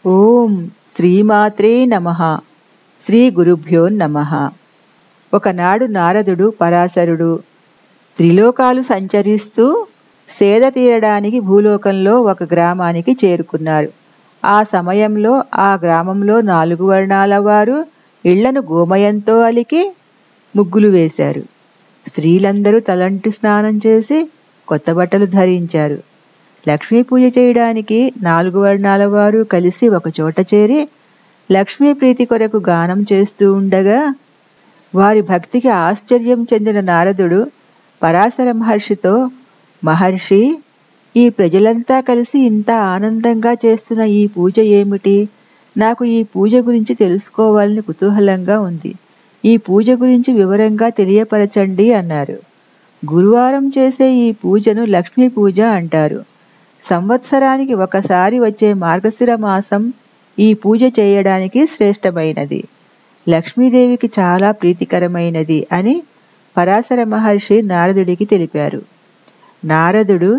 ఓం శ్రీమాత్రే నమ శ్రీ గురుభ్యో నమ ఒకనాడు నారదుడు పరాశరుడు త్రిలోకాలు సంచరిస్తూ సేద తీరడానికి భూలోకంలో ఒక గ్రామానికి చేరుకున్నారు ఆ సమయంలో ఆ గ్రామంలో నాలుగు వర్ణాల వారు ఇళ్లను గోమయంతో అలికి ముగ్గులు వేశారు స్త్రీలందరూ తలంటి స్నానం చేసి కొత్త బట్టలు ధరించారు లక్ష్మీ పూజ చేయడానికి నాలుగు వర్ణాల వారు కలిసి ఒక చోట చేరి లక్ష్మీ ప్రీతి కొరకు గానం చేస్తూ ఉండగా వారి భక్తికి ఆశ్చర్యం చెందిన నారదుడు పరాశర మహర్షితో మహర్షి ఈ ప్రజలంతా కలిసి ఇంత ఆనందంగా చేస్తున్న ఈ పూజ ఏమిటి నాకు ఈ పూజ గురించి తెలుసుకోవాలని కుతూహలంగా ఉంది ఈ పూజ గురించి వివరంగా తెలియపరచండి అన్నారు గురువారం చేసే ఈ పూజను లక్ష్మీ పూజ అంటారు సంవత్సరానికి ఒకసారి వచ్చే మార్గశిర మాసం ఈ పూజ చేయడానికి శ్రేష్టమైనది లక్ష్మీదేవికి చాలా ప్రీతికరమైనది అని పరాశర మహర్షి నారదుడికి తెలిపారు నారదుడు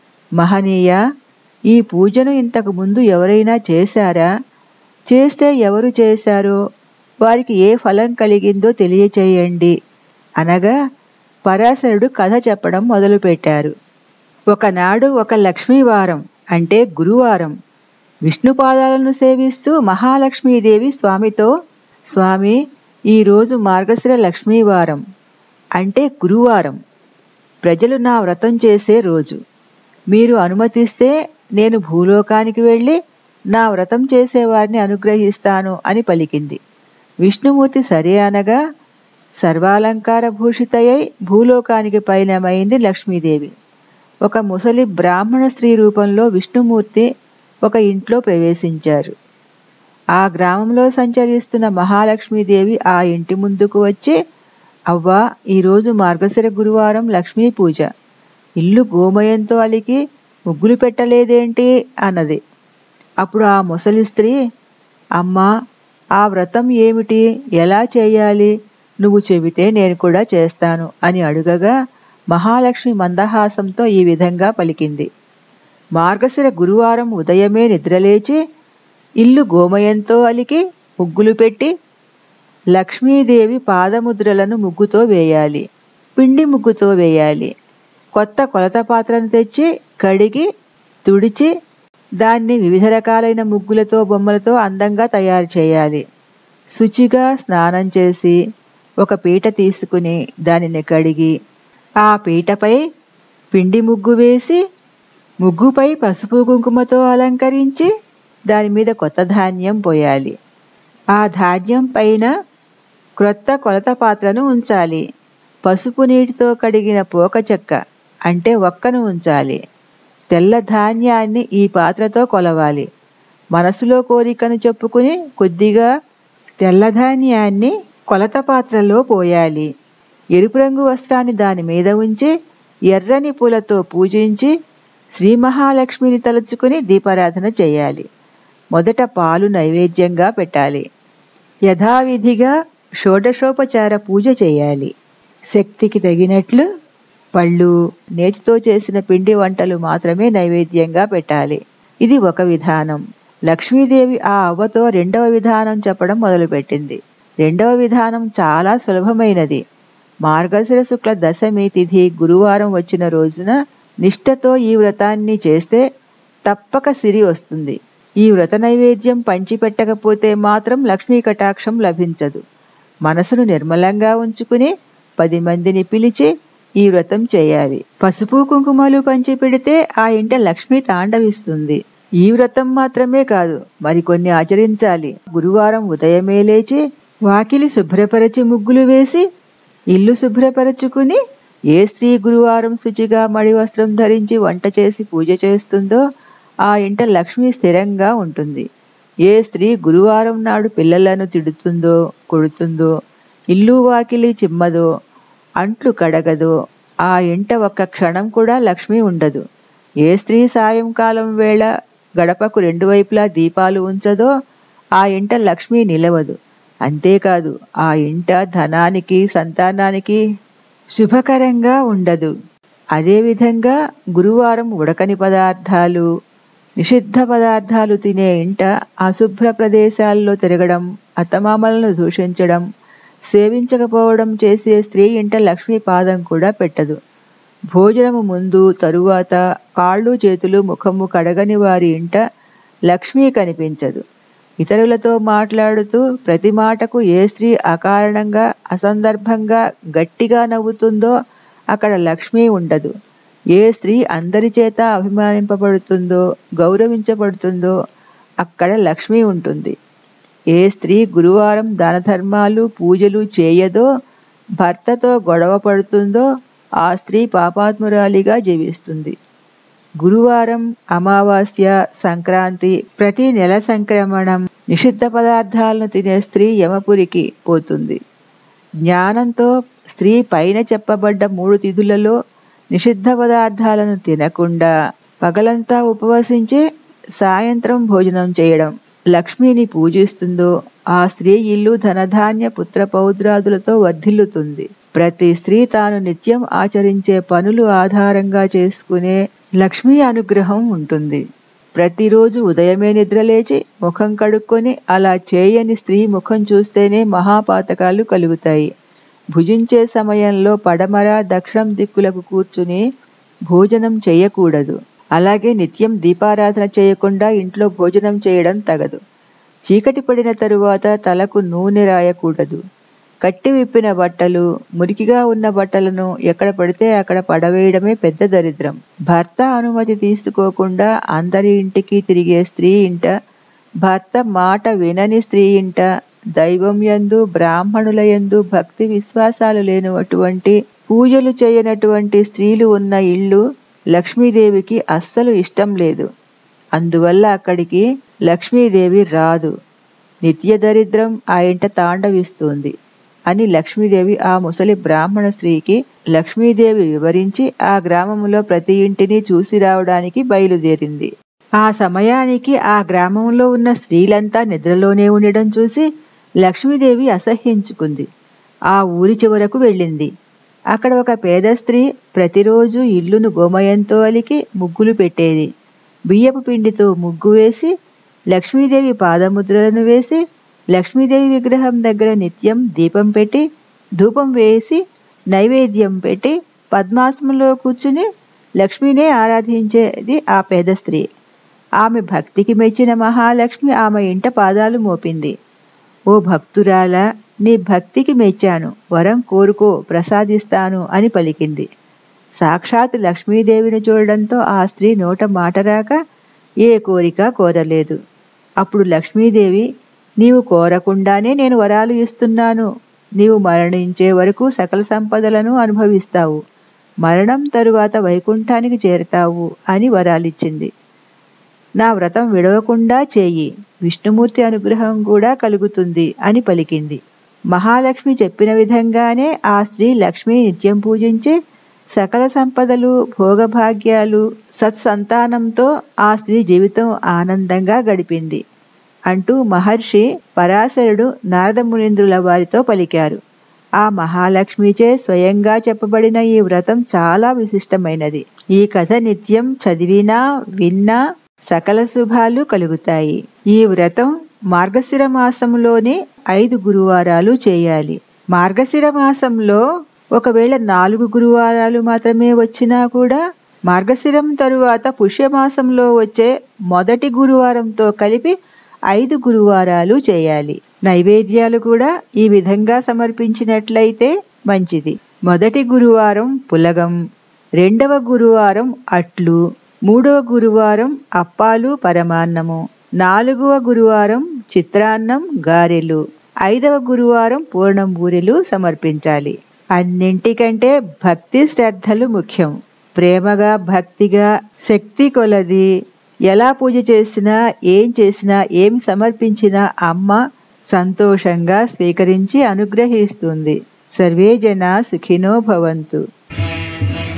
మహనీయ ఈ పూజను ఇంతకు ముందు ఎవరైనా చేశారా చేస్తే ఎవరు చేశారో వారికి ఏ ఫలం కలిగిందో తెలియచేయండి అనగా పరాశరుడు కథ చెప్పడం మొదలుపెట్టారు ఒకనాడు ఒక లక్ష్మీవారం అంటే గురువారం విష్ణుపాదాలను సేవిస్తూ మహాలక్ష్మీదేవి స్వామితో స్వామి ఈరోజు మార్గశిర లక్ష్మీవారం అంటే గురువారం ప్రజలు నా వ్రతం చేసే రోజు మీరు అనుమతిస్తే నేను భూలోకానికి వెళ్ళి నా వ్రతం చేసేవారిని అనుగ్రహిస్తాను అని పలికింది విష్ణుమూర్తి సరే అనగా సర్వాలంకార భూషితయై భూలోకానికి పయనమైంది లక్ష్మీదేవి ఒక ముసలి బ్రాహ్మణ స్త్రీ రూపంలో విష్ణుమూర్తి ఒక ఇంట్లో ప్రవేశించారు ఆ గ్రామంలో సంచరిస్తున్న మహాలక్ష్మీదేవి ఆ ఇంటి ముందుకు వచ్చి అవ్వా ఈరోజు మార్గశిర గురువారం లక్ష్మీ పూజ ఇల్లు గోమయంతో అలికి ముగ్గులు పెట్టలేదేంటి అన్నది అప్పుడు ఆ ముసలి స్త్రీ అమ్మా ఆ వ్రతం ఏమిటి ఎలా చేయాలి నువ్వు చెబితే నేను కూడా చేస్తాను అని అడుగగా మహాలక్ష్మి మందహాసంతో ఈ విధంగా పలికింది మార్గశిర గురువారం ఉదయమే నిద్రలేచి ఇల్లు గోమయంతో అలికి ముగ్గులు పెట్టి లక్ష్మీదేవి పాదముద్రలను ముగ్గుతో వేయాలి పిండి ముగ్గుతో వేయాలి కొత్త కొలత పాత్రను తెచ్చి కడిగి తుడిచి దాన్ని వివిధ రకాలైన ముగ్గులతో బొమ్మలతో అందంగా తయారు చేయాలి శుచిగా స్నానం చేసి ఒక పీట తీసుకుని దానిని కడిగి ఆ పీటపై పిండి ముగ్గు వేసి ముగ్గుపై పసుపు కుంకుమతో అలంకరించి దాని మీద కొత్త ధాన్యం పోయాలి ఆ ధాన్యం పైన క్రొత్త కొలత పాత్రను ఉంచాలి పసుపు నీటితో కడిగిన పోక చెక్క అంటే ఒక్కను ఉంచాలి తెల్ల ధాన్యాన్ని ఈ పాత్రతో కొలవాలి మనసులో కోరికను చెప్పుకుని కొద్దిగా తెల్లధాన్యాన్ని కొలత పాత్రలో పోయాలి ఎరుపు రంగు వస్త్రాన్ని దాని మీద ఉంచి ఎర్రని పూలతో పూజించి శ్రీ మహాలక్ష్మిని తలుచుకుని దీపారాధన చేయాలి మొదట పాలు నైవేద్యంగా పెట్టాలి యథావిధిగా షోడశోపచార పూజ చేయాలి శక్తికి తగినట్లు పళ్ళు నేతితో చేసిన పిండి వంటలు మాత్రమే నైవేద్యంగా పెట్టాలి ఇది ఒక విధానం లక్ష్మీదేవి ఆ అవ్వతో రెండవ విధానం చెప్పడం మొదలుపెట్టింది రెండవ విధానం చాలా సులభమైనది మార్గశిర శుక్ల దశమి తిథి గురువారం వచ్చిన రోజున నిష్ఠతో ఈ వ్రతాన్ని చేస్తే తప్పక సిరి వస్తుంది ఈ వ్రత నైవేద్యం పంచిపెట్టకపోతే మాత్రం లక్ష్మీ కటాక్షం లభించదు మనసును నిర్మలంగా ఉంచుకుని పది మందిని పిలిచి ఈ వ్రతం చేయాలి పసుపు కుంకుమలు పంచి పెడితే ఆ ఇంట లక్ష్మి తాండవిస్తుంది ఈ వ్రతం మాత్రమే కాదు మరికొన్ని ఆచరించాలి గురువారం ఉదయమే లేచి వాకిలి శుభ్రపరచి ముగ్గులు వేసి ఇల్లు శుభ్రపరచుకుని ఏ స్త్రీ గురువారం శుచిగా మడి వస్త్రం ధరించి వంట చేసి పూజ చేస్తుందో ఆ ఇంట లక్ష్మి స్థిరంగా ఉంటుంది ఏ స్త్రీ గురువారం నాడు పిల్లలను తిడుతుందో కొడుతుందో ఇల్లు వాకిలి చిమ్మదో అంట్లు కడగదో ఆ ఇంట ఒక్క క్షణం కూడా లక్ష్మి ఉండదు ఏ స్త్రీ సాయంకాలం వేళ గడపకు రెండు వైపులా దీపాలు ఉంచదో ఆ ఇంట లక్ష్మి నిలవదు అంతేకాదు ఆ ఇంట ధనానికి సంతానానికి శుభకరంగా ఉండదు అదేవిధంగా గురువారం ఉడకని పదార్థాలు నిషిద్ధ పదార్థాలు తినే ఇంట అశుభ్ర ప్రదేశాల్లో తిరగడం అత్తమామలను దూషించడం సేవించకపోవడం చేసే స్త్రీ ఇంట లక్ష్మీ పాదం కూడా పెట్టదు భోజనము ముందు తరువాత కాళ్ళు చేతులు ముఖము కడగని వారి ఇంట లక్ష్మీ కనిపించదు ఇతరులతో మాట్లాడుతూ ప్రతి మాటకు ఏ స్త్రీ అకారణంగా అసందర్భంగా గట్టిగా నవ్వుతుందో అక్కడ లక్ష్మీ ఉండదు ఏ స్త్రీ అందరి చేత అభిమానింపబడుతుందో గౌరవించబడుతుందో అక్కడ లక్ష్మి ఉంటుంది ఏ స్త్రీ గురువారం దాన ధర్మాలు పూజలు చేయదో భర్తతో గొడవ పడుతుందో ఆ స్త్రీ పాపాత్మురాలిగా జీవిస్తుంది గురువారం అమావాస్య సంక్రాంతి ప్రతి నెల సంక్రమణం నిషిద్ధ పదార్థాలను తినే స్త్రీ యమపురికి పోతుంది జ్ఞానంతో స్త్రీ పైన చెప్పబడ్డ మూడు తిథులలో నిషిద్ధ పదార్థాలను తినకుండా పగలంతా ఉపవసించి సాయంత్రం భోజనం చేయడం లక్ష్మిని పూజిస్తుందో ఆ స్త్రీ ఇల్లు ధనధాన్య పుత్ర పౌత్రాదులతో వర్ధిల్లుతుంది ప్రతి స్త్రీ తాను నిత్యం ఆచరించే పనులు ఆధారంగా చేసుకునే లక్ష్మీ అనుగ్రహం ఉంటుంది ప్రతిరోజు ఉదయమే నిద్రలేచి ముఖం కడుక్కొని అలా చేయని స్త్రీ ముఖం చూస్తేనే మహాపాతకాలు కలుగుతాయి భుజించే సమయంలో పడమర దక్షిణం దిక్కులకు కూర్చుని భోజనం చేయకూడదు అలాగే నిత్యం దీపారాధన చేయకుండా ఇంట్లో భోజనం చేయడం తగదు చీకటి పడిన తరువాత తలకు నూనె రాయకూడదు కట్టి విప్పిన బట్టలు మురికిగా ఉన్న బట్టలను ఎక్కడ పడితే అక్కడ పడవేయడమే పెద్ద దరిద్రం భర్త అనుమతి తీసుకోకుండా అందరి ఇంటికి తిరిగే స్త్రీ ఇంట భర్త మాట వినని స్త్రీ ఇంట దైవం యందు బ్రాహ్మణుల యందు భక్తి విశ్వాసాలు లేనటువంటి పూజలు చేయనటువంటి స్త్రీలు ఉన్న ఇళ్ళు లక్ష్మీదేవికి అస్సలు ఇష్టం లేదు అందువల్ల అక్కడికి లక్ష్మీదేవి రాదు నిత్య దరిద్రం ఆ ఇంట తాండవిస్తుంది అని లక్ష్మీదేవి ఆ ముసలి బ్రాహ్మణ స్త్రీకి లక్ష్మీదేవి వివరించి ఆ గ్రామంలో ప్రతి ఇంటిని చూసి రావడానికి బయలుదేరింది ఆ సమయానికి ఆ గ్రామంలో ఉన్న స్త్రీలంతా నిద్రలోనే ఉండడం చూసి లక్ష్మీదేవి అసహ్యించుకుంది ఆ ఊరి చివరకు వెళ్ళింది అక్కడ ఒక పేద స్త్రీ ప్రతిరోజు ఇల్లును గోమయంతో అలికి ముగ్గులు పెట్టేది బియ్యపు పిండితో ముగ్గు వేసి లక్ష్మీదేవి పాదముద్రలను వేసి లక్ష్మీదేవి విగ్రహం దగ్గర నిత్యం దీపం పెట్టి ధూపం వేసి నైవేద్యం పెట్టి పద్మాసనంలో కూర్చుని లక్ష్మీనే ఆరాధించేది ఆ పేద స్త్రీ ఆమె భక్తికి మెచ్చిన మహాలక్ష్మి ఆమె ఇంట పాదాలు మోపింది ఓ భక్తురాల నీ భక్తికి మెచ్చాను వరం కోరుకో ప్రసాదిస్తాను అని పలికింది సాక్షాత్ లక్ష్మీదేవిని చూడడంతో ఆ స్త్రీ నోట మాట రాక ఏ కోరిక కోరలేదు అప్పుడు లక్ష్మీదేవి నీవు కోరకుండానే నేను వరాలు ఇస్తున్నాను నీవు మరణించే వరకు సకల సంపదలను అనుభవిస్తావు మరణం తరువాత వైకుంఠానికి చేరతావు అని వరాలిచ్చింది నా వ్రతం విడవకుండా చేయి విష్ణుమూర్తి అనుగ్రహం కూడా కలుగుతుంది అని పలికింది మహాలక్ష్మి చెప్పిన విధంగానే ఆ స్త్రీ లక్ష్మి నిత్యం పూజించి సకల సంపదలు భోగభాగ్యాలు సత్సంతానంతో ఆ స్త్రీ జీవితం ఆనందంగా గడిపింది అంటూ మహర్షి పరాశరుడు నారద మునీంద్రుల వారితో పలికారు ఆ మహాలక్ష్మిచే స్వయంగా చెప్పబడిన ఈ వ్రతం చాలా విశిష్టమైనది ఈ కథ నిత్యం చదివినా విన్నా సకల శుభాలు కలుగుతాయి ఈ వ్రతం మార్గశిర మాసంలోనే ఐదు గురువారాలు చేయాలి మార్గశిర మాసంలో ఒకవేళ నాలుగు గురువారాలు మాత్రమే వచ్చినా కూడా మార్గశిరం తరువాత పుష్యమాసంలో వచ్చే మొదటి గురువారంతో కలిపి ఐదు గురువారాలు చేయాలి నైవేద్యాలు కూడా ఈ విధంగా సమర్పించినట్లయితే మంచిది మొదటి గురువారం పులగం రెండవ గురువారం అట్లు మూడవ గురువారం అప్పాలు పరమాన్నము నాలుగవ గురువారం చిత్రాన్నం గారెలు ఐదవ గురువారం పూర్ణం బూరెలు సమర్పించాలి అన్నింటికంటే భక్తి శ్రద్ధలు ముఖ్యం ప్రేమగా భక్తిగా శక్తి కొలది ఎలా పూజ చేసినా ఏం చేసినా ఏం సమర్పించినా అమ్మ సంతోషంగా స్వీకరించి అనుగ్రహిస్తుంది సర్వే జన సుఖినో భవంతు